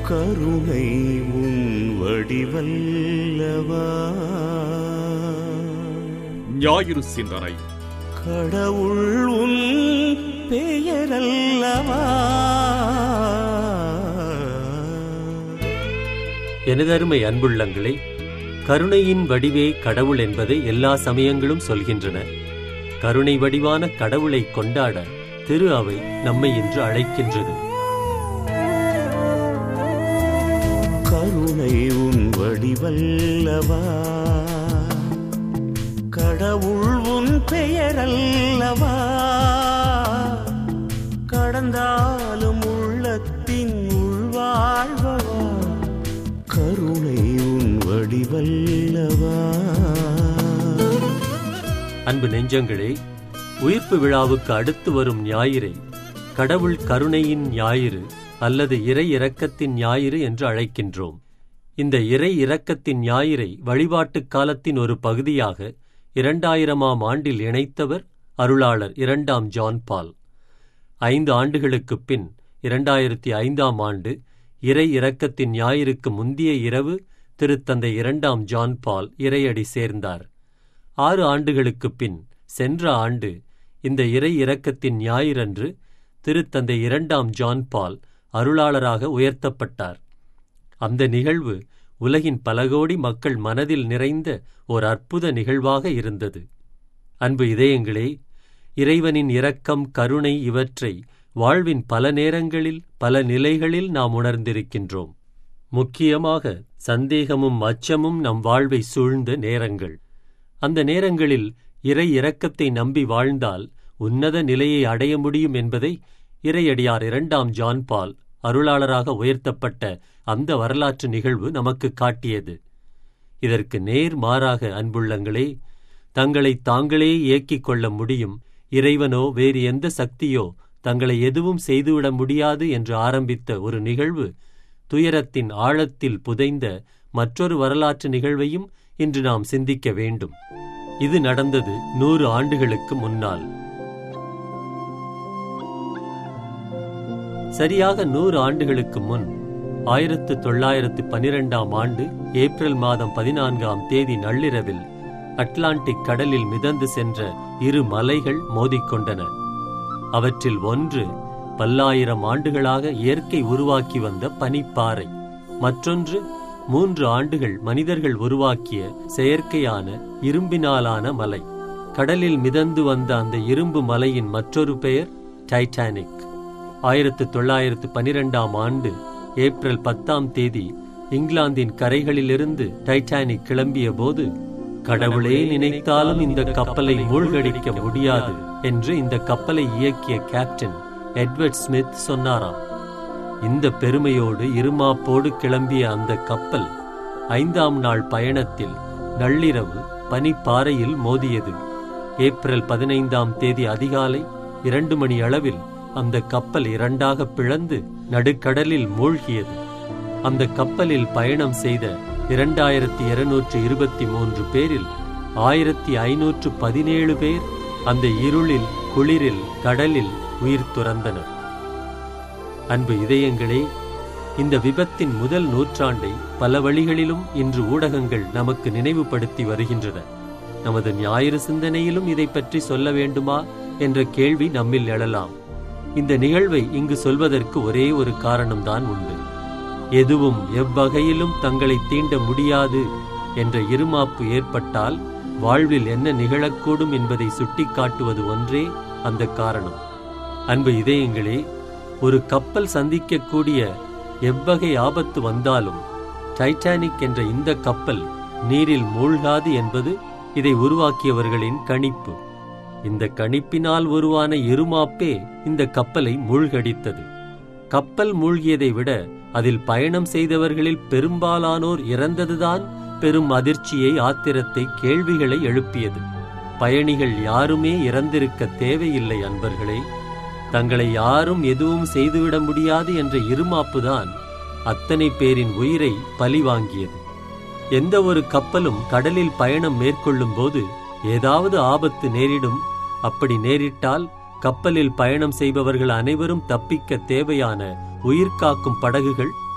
கருணை உன் வடிவல்லவா ஞாயிறு சிந்தனை கடவுள் உன் பெயரல்லவா எனதருமை அன்புள்ளங்களே கருணையின் வடிவே கடவுள் என்பதை எல்லா சமயங்களும் சொல்கின்றன கருணை வடிவான கடவுளை கொண்டாட திரு அவை நம்மை இன்று அழைக்கின்றது கருணை உன் வடிவல்லவா கடவுள் உன் பெயரல்லவா கடந்தாலும் உள்ளத்தின் உள்வாழ்வவா கருணை உன் வடிவல்லவா அன்பு நெஞ்சங்களே உயிர்ப்பு விழாவுக்கு அடுத்து வரும் ஞாயிறை கடவுள் கருணையின் ஞாயிறு அல்லது இறை இரக்கத்தின் ஞாயிறு என்று அழைக்கின்றோம் இந்த இறை இரக்கத்தின் ஞாயிறை வழிபாட்டுக் காலத்தின் ஒரு பகுதியாக இரண்டாயிரமாம் ஆண்டில் இணைத்தவர் அருளாளர் இரண்டாம் ஜான் பால் ஐந்து ஆண்டுகளுக்குப் பின் இரண்டாயிரத்தி ஐந்தாம் ஆண்டு இறை இரக்கத்தின் ஞாயிறுக்கு முந்திய இரவு திருத்தந்தை இரண்டாம் ஜான் பால் இறையடி சேர்ந்தார் ஆறு ஆண்டுகளுக்குப் பின் சென்ற ஆண்டு இந்த இறை இரக்கத்தின் ஞாயிறன்று திருத்தந்தை இரண்டாம் ஜான் பால் அருளாளராக உயர்த்தப்பட்டார் அந்த நிகழ்வு உலகின் பல கோடி மக்கள் மனதில் நிறைந்த ஓர் அற்புத நிகழ்வாக இருந்தது அன்பு இதயங்களே இறைவனின் இரக்கம் கருணை இவற்றை வாழ்வின் பல நேரங்களில் பல நிலைகளில் நாம் உணர்ந்திருக்கின்றோம் முக்கியமாக சந்தேகமும் அச்சமும் நம் வாழ்வை சூழ்ந்த நேரங்கள் அந்த நேரங்களில் இறை இரக்கத்தை நம்பி வாழ்ந்தால் உன்னத நிலையை அடைய முடியும் என்பதை இறையடியார் இரண்டாம் ஜான் பால் அருளாளராக உயர்த்தப்பட்ட அந்த வரலாற்று நிகழ்வு நமக்கு காட்டியது இதற்கு நேர் மாறாக அன்புள்ளங்களே தங்களை தாங்களே இயக்கிக் கொள்ள முடியும் இறைவனோ வேறு எந்த சக்தியோ தங்களை எதுவும் செய்துவிட முடியாது என்று ஆரம்பித்த ஒரு நிகழ்வு துயரத்தின் ஆழத்தில் புதைந்த மற்றொரு வரலாற்று நிகழ்வையும் இன்று நாம் சிந்திக்க வேண்டும் இது நடந்தது நூறு ஆண்டுகளுக்கு முன்னால் சரியாக நூறு ஆண்டுகளுக்கு முன் ஆயிரத்து தொள்ளாயிரத்து பனிரெண்டாம் ஆண்டு ஏப்ரல் மாதம் பதினான்காம் தேதி நள்ளிரவில் அட்லாண்டிக் கடலில் மிதந்து சென்ற இரு மலைகள் மோதிக்கொண்டன அவற்றில் ஒன்று பல்லாயிரம் ஆண்டுகளாக இயற்கை உருவாக்கி வந்த பனிப்பாறை மற்றொன்று மூன்று ஆண்டுகள் மனிதர்கள் உருவாக்கிய செயற்கையான இரும்பினாலான மலை கடலில் மிதந்து வந்த அந்த இரும்பு மலையின் மற்றொரு பெயர் டைட்டானிக் ஆயிரத்து தொள்ளாயிரத்து பனிரெண்டாம் ஆண்டு ஏப்ரல் பத்தாம் தேதி இங்கிலாந்தின் கரைகளிலிருந்து டைட்டானிக் கிளம்பிய போது கடவுளே நினைத்தாலும் இந்த கப்பலை மூழ்கடிக்க முடியாது என்று இந்த கப்பலை இயக்கிய கேப்டன் எட்வர்ட் ஸ்மித் சொன்னாராம் இந்த பெருமையோடு இருமாப்போடு கிளம்பிய அந்த கப்பல் ஐந்தாம் நாள் பயணத்தில் நள்ளிரவு பனிப்பாறையில் மோதியது ஏப்ரல் பதினைந்தாம் தேதி அதிகாலை இரண்டு மணி அளவில் அந்த கப்பல் இரண்டாக பிளந்து நடுக்கடலில் மூழ்கியது அந்த கப்பலில் பயணம் செய்த இரண்டாயிரத்தி இருநூற்று இருபத்தி மூன்று பேரில் ஆயிரத்தி ஐநூற்று பதினேழு பேர் அந்த இருளில் குளிரில் கடலில் உயிர் துறந்தனர் அன்பு இதயங்களே இந்த விபத்தின் முதல் நூற்றாண்டை பல வழிகளிலும் இன்று ஊடகங்கள் நமக்கு நினைவுபடுத்தி வருகின்றன நமது ஞாயிறு சிந்தனையிலும் இதை பற்றி சொல்ல வேண்டுமா என்ற கேள்வி நம்மில் எழலாம் இந்த நிகழ்வை இங்கு சொல்வதற்கு ஒரே ஒரு காரணம்தான் உண்டு எதுவும் எவ்வகையிலும் தங்களை தீண்ட முடியாது என்ற இருமாப்பு ஏற்பட்டால் வாழ்வில் என்ன நிகழக்கூடும் என்பதை சுட்டிக்காட்டுவது ஒன்றே அந்த காரணம் அன்பு இதயங்களே ஒரு கப்பல் சந்திக்கக்கூடிய எவ்வகை ஆபத்து வந்தாலும் டைட்டானிக் என்ற இந்த கப்பல் நீரில் மூழ்காது என்பது இதை உருவாக்கியவர்களின் கணிப்பு இந்த கணிப்பினால் உருவான இருமாப்பே இந்த கப்பலை மூழ்கடித்தது கப்பல் மூழ்கியதை விட அதில் பயணம் செய்தவர்களில் பெரும்பாலானோர் இறந்ததுதான் பெரும் அதிர்ச்சியை ஆத்திரத்தை கேள்விகளை எழுப்பியது பயணிகள் யாருமே இறந்திருக்க தேவையில்லை அன்பர்களே தங்களை யாரும் எதுவும் செய்துவிட முடியாது என்ற இருமாப்புதான் அத்தனை பேரின் உயிரை பலி வாங்கியது எந்த ஒரு கப்பலும் கடலில் பயணம் மேற்கொள்ளும் போது ஏதாவது ஆபத்து நேரிடும் அப்படி நேரிட்டால் கப்பலில் பயணம் செய்பவர்கள் அனைவரும் தப்பிக்க தேவையான உயிர்காக்கும் படகுகள்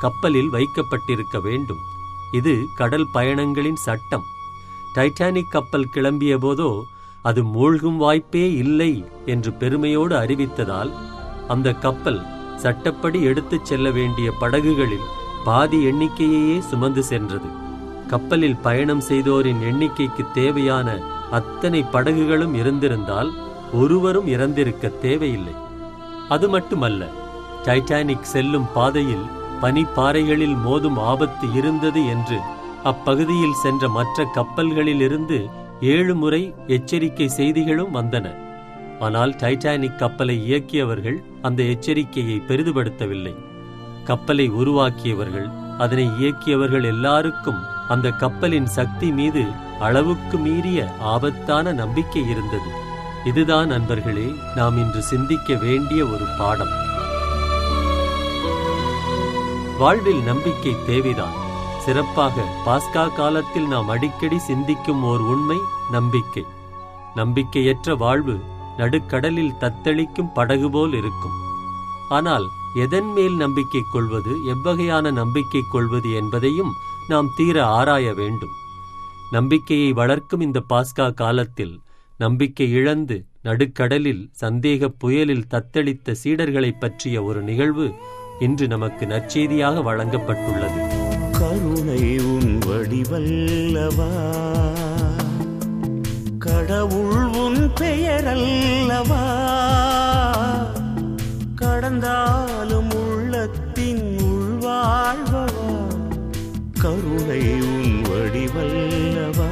கப்பலில் வைக்கப்பட்டிருக்க வேண்டும் இது கடல் பயணங்களின் சட்டம் டைட்டானிக் கப்பல் கிளம்பிய போதோ அது மூழ்கும் வாய்ப்பே இல்லை என்று பெருமையோடு அறிவித்ததால் அந்த கப்பல் சட்டப்படி எடுத்துச் செல்ல வேண்டிய படகுகளில் பாதி எண்ணிக்கையையே சுமந்து சென்றது கப்பலில் பயணம் செய்தோரின் எண்ணிக்கைக்கு தேவையான அத்தனை படகுகளும் இருந்திருந்தால் ஒருவரும் இறந்திருக்க தேவையில்லை அது மட்டுமல்ல டைட்டானிக் செல்லும் பாதையில் பனிப்பாறைகளில் மோதும் ஆபத்து இருந்தது என்று அப்பகுதியில் சென்ற மற்ற கப்பல்களிலிருந்து ஏழு முறை எச்சரிக்கை செய்திகளும் வந்தன ஆனால் டைட்டானிக் கப்பலை இயக்கியவர்கள் அந்த எச்சரிக்கையை பெரிதுபடுத்தவில்லை கப்பலை உருவாக்கியவர்கள் அதனை இயக்கியவர்கள் எல்லாருக்கும் அந்த கப்பலின் சக்தி மீது அளவுக்கு மீறிய ஆபத்தான நம்பிக்கை இருந்தது இதுதான் நண்பர்களே நாம் இன்று சிந்திக்க வேண்டிய ஒரு பாடம் வாழ்வில் நம்பிக்கை தேவைதான் சிறப்பாக பாஸ்கா காலத்தில் நாம் அடிக்கடி சிந்திக்கும் ஓர் உண்மை நம்பிக்கை நம்பிக்கையற்ற வாழ்வு நடுக்கடலில் தத்தளிக்கும் படகு போல் இருக்கும் ஆனால் எதன் மேல் நம்பிக்கை கொள்வது எவ்வகையான நம்பிக்கை கொள்வது என்பதையும் நாம் தீர ஆராய வேண்டும் நம்பிக்கையை வளர்க்கும் இந்த பாஸ்கா காலத்தில் நம்பிக்கை இழந்து நடுக்கடலில் சந்தேக புயலில் தத்தளித்த சீடர்களைப் பற்றிய ஒரு நிகழ்வு இன்று நமக்கு நற்செய்தியாக வழங்கப்பட்டுள்ளது கருணை உன் வடிவல்லவா கடவுள் உன் பெயரல்லவா கடந்தாலும் உள்ளத்தின் உள்வாழ்வா கருணை உன் வடிவல்லவா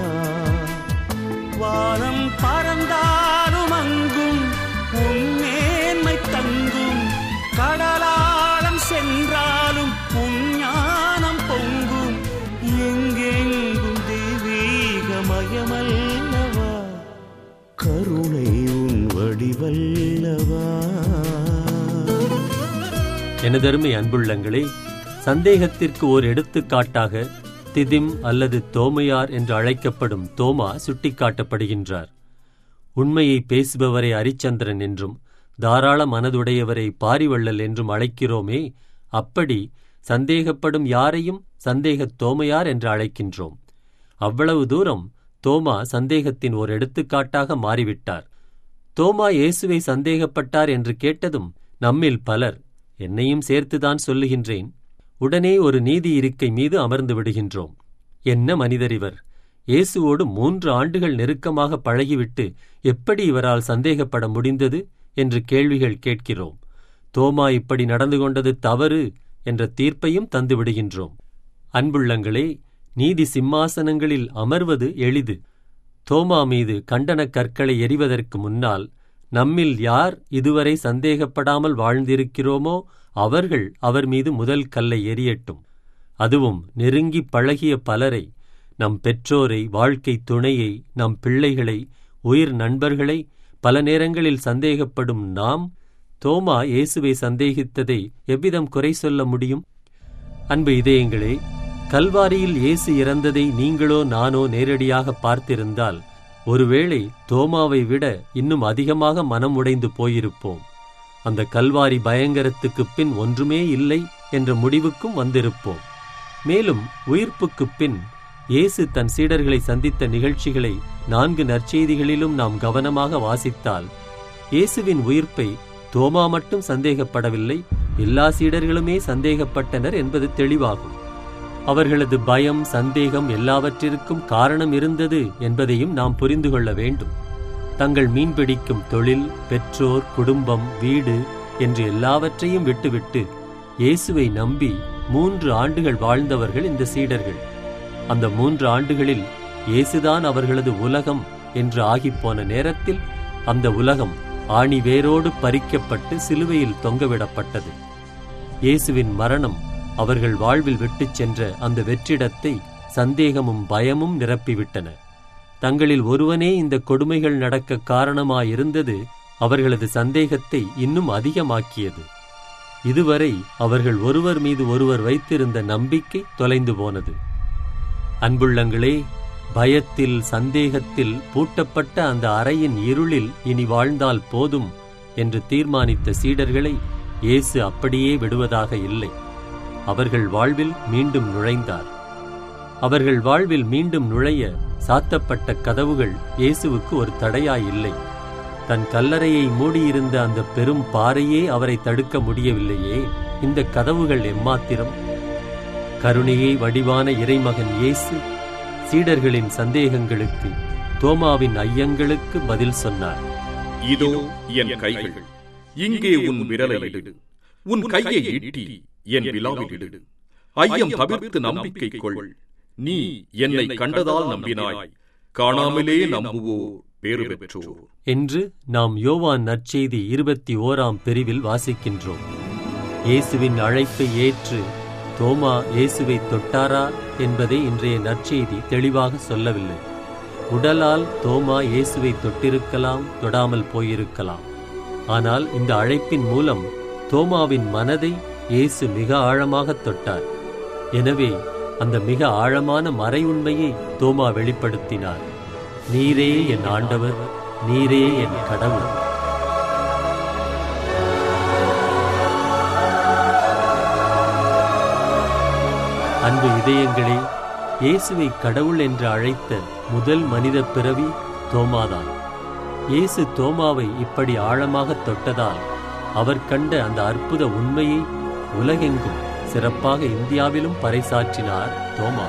வானம் பறந்தாலும் அங்கும் உன் மேன்மை தங்கும் கடலாளம் சென்றாலும் உன் ஞானம் பொங்கும் எங்கெங்கும் தெய்வீகமயமல்லவா கருணை உன் வடிவல்லவா எனதருமை அன்புள்ளங்களே சந்தேகத்திற்கு ஒரு எடுத்துக்காட்டாக திதிம் அல்லது தோமையார் என்று அழைக்கப்படும் தோமா சுட்டிக்காட்டப்படுகின்றார் உண்மையை பேசுபவரை அரிச்சந்திரன் என்றும் தாராள மனதுடையவரை பாரிவள்ளல் என்றும் அழைக்கிறோமே அப்படி சந்தேகப்படும் யாரையும் சந்தேகத் தோமையார் என்று அழைக்கின்றோம் அவ்வளவு தூரம் தோமா சந்தேகத்தின் ஒரு எடுத்துக்காட்டாக மாறிவிட்டார் தோமா இயேசுவை சந்தேகப்பட்டார் என்று கேட்டதும் நம்மில் பலர் என்னையும் சேர்த்துதான் சொல்லுகின்றேன் உடனே ஒரு நீதி இருக்கை மீது அமர்ந்து விடுகின்றோம் என்ன மனிதர் இவர் இயேசுவோடு மூன்று ஆண்டுகள் நெருக்கமாக பழகிவிட்டு எப்படி இவரால் சந்தேகப்பட முடிந்தது என்று கேள்விகள் கேட்கிறோம் தோமா இப்படி நடந்து கொண்டது தவறு என்ற தீர்ப்பையும் தந்து விடுகின்றோம் அன்புள்ளங்களே நீதி சிம்மாசனங்களில் அமர்வது எளிது தோமா மீது கண்டனக் கற்களை எறிவதற்கு முன்னால் நம்மில் யார் இதுவரை சந்தேகப்படாமல் வாழ்ந்திருக்கிறோமோ அவர்கள் அவர் மீது முதல் கல்லை எறியட்டும் அதுவும் நெருங்கி பழகிய பலரை நம் பெற்றோரை வாழ்க்கை துணையை நம் பிள்ளைகளை உயிர் நண்பர்களை பல நேரங்களில் சந்தேகப்படும் நாம் தோமா இயேசுவை சந்தேகித்ததை எவ்விதம் குறை சொல்ல முடியும் அன்பு இதயங்களே கல்வாரியில் இயேசு இறந்ததை நீங்களோ நானோ நேரடியாக பார்த்திருந்தால் ஒருவேளை தோமாவை விட இன்னும் அதிகமாக மனம் உடைந்து போயிருப்போம் அந்த கல்வாரி பயங்கரத்துக்குப் பின் ஒன்றுமே இல்லை என்ற முடிவுக்கும் வந்திருப்போம் மேலும் உயிர்ப்புக்குப் பின் இயேசு தன் சீடர்களை சந்தித்த நிகழ்ச்சிகளை நான்கு நற்செய்திகளிலும் நாம் கவனமாக வாசித்தால் இயேசுவின் உயிர்ப்பை தோமா மட்டும் சந்தேகப்படவில்லை எல்லா சீடர்களுமே சந்தேகப்பட்டனர் என்பது தெளிவாகும் அவர்களது பயம் சந்தேகம் எல்லாவற்றிற்கும் காரணம் இருந்தது என்பதையும் நாம் புரிந்து கொள்ள வேண்டும் தங்கள் மீன்பிடிக்கும் தொழில் பெற்றோர் குடும்பம் வீடு என்று எல்லாவற்றையும் விட்டுவிட்டு இயேசுவை நம்பி மூன்று ஆண்டுகள் வாழ்ந்தவர்கள் இந்த சீடர்கள் அந்த மூன்று ஆண்டுகளில் இயேசுதான் அவர்களது உலகம் என்று ஆகிப்போன நேரத்தில் அந்த உலகம் ஆணி வேரோடு பறிக்கப்பட்டு சிலுவையில் தொங்கவிடப்பட்டது இயேசுவின் மரணம் அவர்கள் வாழ்வில் விட்டுச் சென்ற அந்த வெற்றிடத்தை சந்தேகமும் பயமும் நிரப்பிவிட்டன தங்களில் ஒருவனே இந்த கொடுமைகள் நடக்க காரணமாயிருந்தது அவர்களது சந்தேகத்தை இன்னும் அதிகமாக்கியது இதுவரை அவர்கள் ஒருவர் மீது ஒருவர் வைத்திருந்த நம்பிக்கை தொலைந்து போனது அன்புள்ளங்களே பயத்தில் சந்தேகத்தில் பூட்டப்பட்ட அந்த அறையின் இருளில் இனி வாழ்ந்தால் போதும் என்று தீர்மானித்த சீடர்களை இயேசு அப்படியே விடுவதாக இல்லை அவர்கள் வாழ்வில் மீண்டும் நுழைந்தார் அவர்கள் வாழ்வில் மீண்டும் நுழைய சாத்தப்பட்ட கதவுகள் இயேசுவுக்கு ஒரு தடையாய் இல்லை தன் கல்லறையை மூடியிருந்த அந்த பெரும் பாறையே அவரை தடுக்க முடியவில்லையே இந்த கதவுகள் எம்மாத்திரம் கருணையே வடிவான இறைமகன் இயேசு சீடர்களின் சந்தேகங்களுக்கு தோமாவின் ஐயங்களுக்கு பதில் சொன்னார் இதோ என் கைகள் இங்கே உன் விரலை இடு உன் கையை ஈட்டி என் விழாவில் இடு ஐயம் தவிர்த்து நம்பிக்கை கொள் நீ என்னை கண்டதால் நம்பினாய் காணாமலே நம்புவோர் பேறு பெற்றோர் என்று நாம் யோவான் நற்செய்தி இருபத்தி ஓராம் பிரிவில் வாசிக்கின்றோம் இயேசுவின் அழைப்பை ஏற்று தோமா இயேசுவை தொட்டாரா என்பதை இன்றைய நற்செய்தி தெளிவாக சொல்லவில்லை உடலால் தோமா இயேசுவை தொட்டிருக்கலாம் தொடாமல் போயிருக்கலாம் ஆனால் இந்த அழைப்பின் மூலம் தோமாவின் மனதை இயேசு மிக ஆழமாக தொட்டார் எனவே அந்த மிக ஆழமான மறை உண்மையை தோமா வெளிப்படுத்தினார் நீரே என் ஆண்டவர் நீரே என் கடவுள் அன்பு இதயங்களே இயேசுவை கடவுள் என்று அழைத்த முதல் மனித பிறவி தோமாதான் இயேசு தோமாவை இப்படி ஆழமாக தொட்டதால் அவர் கண்ட அந்த அற்புத உண்மையை உலகெங்கும் சிறப்பாக இந்தியாவிலும் பறைசாற்றினார் தோமா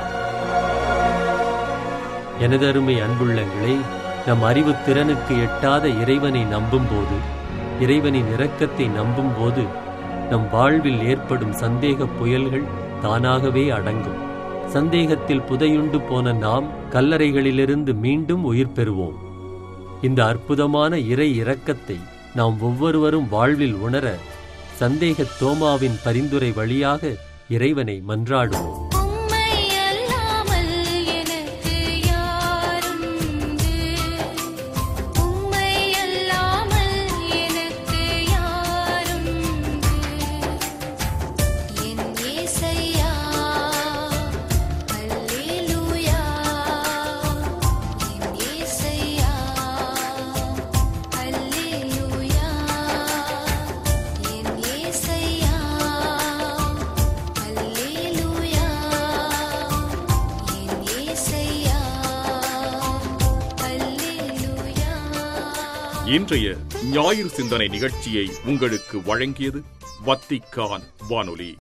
எனதருமை அன்புள்ளங்களே நம் அறிவு திறனுக்கு எட்டாத இறைவனை நம்பும்போது இறைவனின் இரக்கத்தை நம்பும்போது நம் வாழ்வில் ஏற்படும் சந்தேக புயல்கள் தானாகவே அடங்கும் சந்தேகத்தில் புதையுண்டு போன நாம் கல்லறைகளிலிருந்து மீண்டும் உயிர் பெறுவோம் இந்த அற்புதமான இறை இரக்கத்தை நாம் ஒவ்வொருவரும் வாழ்வில் உணர சந்தேக தோமாவின் பரிந்துரை வழியாக இறைவனை மன்றாடுவோம் உம்மை அல்லாமல் எனக்கு யாருண்டு உம்மை அல்லாமல் எனக்கு யாருண்டு என் இயேசையா அல்லேலூயா என் இயேசையா அல்லேலூயா என் இயேசையா அல்லேலூயா என் இயேசையா அல்லேலூயா இன்றைய ஞாயிறு சிந்தனை நிகழ்ச்சியை உங்களுக்கு வழங்கியது வத்திக்கான் வானொலி